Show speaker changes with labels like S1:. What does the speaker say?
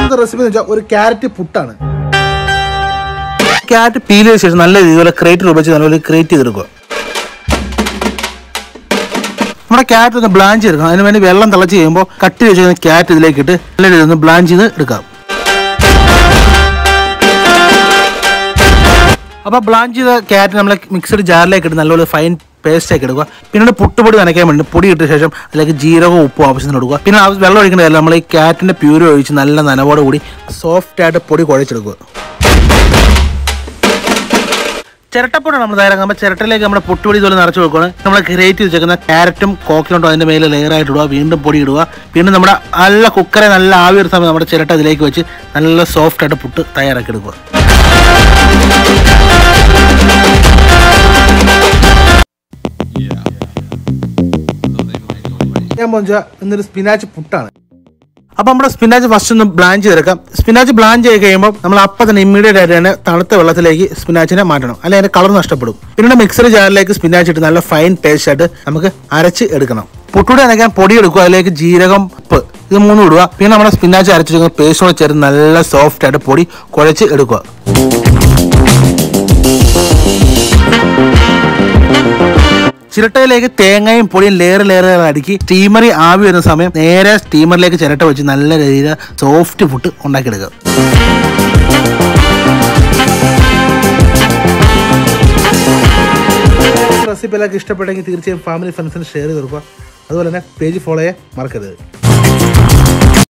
S1: ഇന്നത്തെ റെസിപ്പി എന്ന് വെച്ചാൽ ഒരു ക്യാരറ്റ് പുട്ടാണ്
S2: ക്യാരറ്റ് പീൽ ചെയ്ത ശേഷം നല്ല രീതിയിലുള്ള ക്രേറ്റ് ഉപയോഗിച്ച് നല്ലപോലെ ക്രിയേറ്റ് ചെയ്തെടുക്കുക നമ്മുടെ ക്യാരറ്റ് ഒന്ന് ബ്ലാഞ്ച് ചെയ്തെടുക്കണം അതിന് വേണ്ടി വെള്ളം തിളച്ച് കഴിയുമ്പോൾ കട്ട് വെച്ചിരിക്കുന്ന ക്യാരറ്റ് ഇതിലേക്ക് ഇട്ട് നല്ല രീതിയിൽ ഒന്ന് ബ്ലാഞ്ച് ചെയ്ത് എടുക്കാം അപ്പോൾ ബ്ലാഞ്ച് ചെയ്ത ക്യാരറ്റ് നമ്മൾ മിക്സഡ് ജാറിലേക്ക് ഇട്ട് നല്ലപോലെ ഫൈൻ പേസ്റ്റ് ആക്കി എടുക്കുക പിന്നീട് പുട്ടുപൊടി നനയ്ക്കാൻ വേണ്ടി പൊടി ഇട്ട ശേഷം അതിലേക്ക് ജീരകവും ഉപ്പും ആവശ്യത്തിന് കൊടുക്കുക പിന്നെ ആവശ്യം വെള്ളം ഒഴിക്കേണ്ടതല്ല നമ്മൾ ഈ ക്യാരറ്റിൻ്റെ പ്യൂര് ഒഴിച്ച് നല്ല നനവോട് കൂടി സോഫ്റ്റ് ആയിട്ട് പൊടി കുഴച്ചെടുക്കുക ചിരട്ടപ്പൊടി നമ്മൾ തയ്യാറാക്കുമ്പോൾ ചിരട്ടയിലേക്ക് നമ്മുടെ പൊട്ടുപൊടി ഇതുപോലെ നിറച്ച് വെക്കുകയാണ് നമ്മൾ ഗ്രേറ്റ് ചെയ്ത് വെക്കുന്ന ക്യാരറ്റും കോക്കനട്ടും അതിൻ്റെ മേലെ ലെയറായിട്ട് ഇടുക വീണ്ടും പൊടി ഇടുക വീണ്ടും നമ്മുടെ നല്ല കുക്കറെ നല്ല ആവി ഒരു സമയം നമ്മുടെ ചിരട്ട ഇതിലേക്ക് വെച്ച് നല്ല സോഫ്റ്റ് ആയിട്ട് പുട്ട് തയ്യാറാക്കി എടുക്കുക
S1: ഞാൻ പോകുന്ന ഇന്നൊരു സ്പിനാച്ച് പുട്ടാണ്
S2: അപ്പോൾ നമ്മുടെ സ്പിനാച്ച് ഫസ്റ്റ് ഒന്ന് ബ്ലാഞ്ച് ചെയ്തെടുക്കാം സ്പിനാച്ച് ബ്ലാഞ്ച് ചെയ്ത് കഴിയുമ്പോൾ നമ്മൾ അപ്പം തന്നെ ഇമ്മീഡിയറ്റ് ആയിട്ട് തന്നെ തണുത്ത വെള്ളത്തിലേക്ക് സ്പിനാച്ചിനെ മാറ്റണം അല്ലെങ്കിൽ അതിന്റെ കളർ നഷ്ടപ്പെടും പിന്നീട് മിക്സർ ജാറിലേക്ക് സ്പിനാച്ച് ഇട്ട് നല്ല ഫൈൻ പേസ്റ്റ് ആയിട്ട് നമുക്ക് അരച്ച് എടുക്കണം പുട്ടുകൂടി അനക്കാൻ പൊടി എടുക്കുക അതിലേക്ക് ജീരകം ഉപ്പ് ഇത് മൂന്നും ഇടുക പിന്നെ നമ്മുടെ സ്പിനാച്ച് അരച്ച് വെക്കുന്ന പേസ്റ്റോടെ ചേർത്ത് നല്ല സോഫ്റ്റ് ആയിട്ട് പൊടി കുഴച്ച് എടുക്കുക ചിരട്ടയിലേക്ക് തേങ്ങയും പൊടിയും ലെയർ ലെയർ അടുക്കി സ്റ്റീമറി ആവി വരുന്ന സമയം നേരെ സ്റ്റീമറിലേക്ക് ചിരട്ട വെച്ച് നല്ല രീതിയിൽ സോഫ്റ്റ് ഫുഡ് ഉണ്ടാക്കിയെടുക്കുക
S1: റെസിപ്പി എല്ലാവർക്കും ഇഷ്ടപ്പെട്ടെങ്കിൽ തീർച്ചയായും ഫാമിലി ഫ്രണ്ട്സിന് ഷെയർ ചെയ്ത് കൊടുക്കുക അതുപോലെ തന്നെ പേജ് ഫോളോ ചെയ്യാൻ മറക്കരുത്